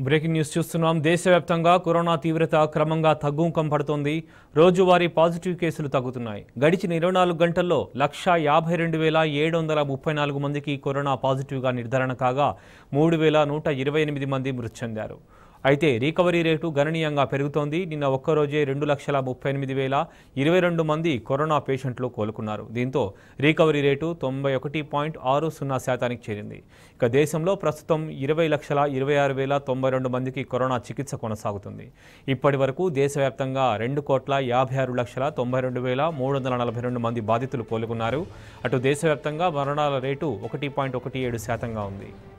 breaking news చూస్తున్నాం దేశవ్యాప్తంగా corona తీవ్రత క్రమంగా తగ్గుముఖం పడుతోంది రోజువారీ పాజిటివ్ కేసులు తగ్గుతున్నాయి గడిచిన ఇరవై నాలుగు గంటల్లో లక్ష యాభై రెండు వేల ఏడు వందల ముప్పై నాలుగు మందికి కరోనా పాజిటివ్గా నిర్ధారణ కాగా మూడు వేల నూట ఇరవై ఎనిమిది మంది మృతి చెందారు అయితే రికవరీ రేటు గణనీయంగా పెరుగుతోంది నిన్న ఒక్కరోజే రెండు లక్షల ముప్పై ఎనిమిది వేల ఇరవై రెండు మంది కరోనా పేషెంట్లు కోలుకున్నారు దీంతో రికవరీ రేటు తొంభై ఒకటి పాయింట్ ఆరు సున్నా శాతానికి చేరింది ఇక దేశంలో ప్రస్తుతం ఇరవై లక్షల ఇరవై ఆరు వేల తొంభై రెండు మందికి కరోనా చికిత్స కొనసాగుతుంది ఇప్పటి వరకు దేశవ్యాప్తంగా రెండు కోట్ల యాభై ఆరు లక్షల తొంభై రెండు వేల మూడు వందల నలభై రెండు మంది బాధితులు కోలుకున్నారు అటు దేశవ్యాప్తంగా మరణాల రేటు ఒకటి పాయింట్ ఒకటి ఏడు శాతంగా ఉంది